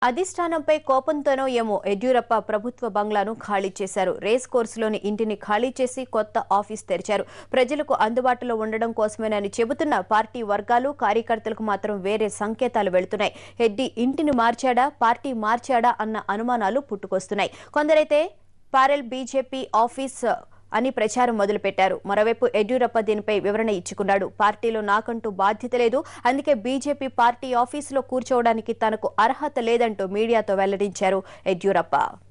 అధిష్టానంపై కోపంతోనో ఏమో యడ్యూరప్ప ప్రభుత్వ బంగ్లాను ఖాళీ చేశారు రేస్ కోర్సులోని ఇంటిని ఖాళీ చేసి కొత్త ఆఫీస్ తెరిచారు ప్రజలకు అందుబాటులో ఉండడం కోసమేనని చెబుతున్న పార్టీ వర్గాలు కార్యకర్తలకు మాత్రం వేరే సంకేతాలు వెళుతున్నాయి హెడ్డి ఇంటిని మార్చాడా పార్టీ మార్చాడా అన్న అనుమానాలు పుట్టుకొస్తున్నాయి కొందరైతే పారెల్ బీజేపీ ఆఫీస్ అని ప్రచారం మొదలుపెట్టారు మరోవైపు యడ్యూరప్ప దీనిపై వివరణ ఇచ్చుకున్నాడు పార్టీలో నాకంటూ బాధ్యత లేదు అందుకే బీజేపీ పార్టీ ఆఫీసులో కూర్చోవడానికి తనకు అర్హత లేదంటూ మీడియాతో వెల్లడించారు యడ్యూరప్ప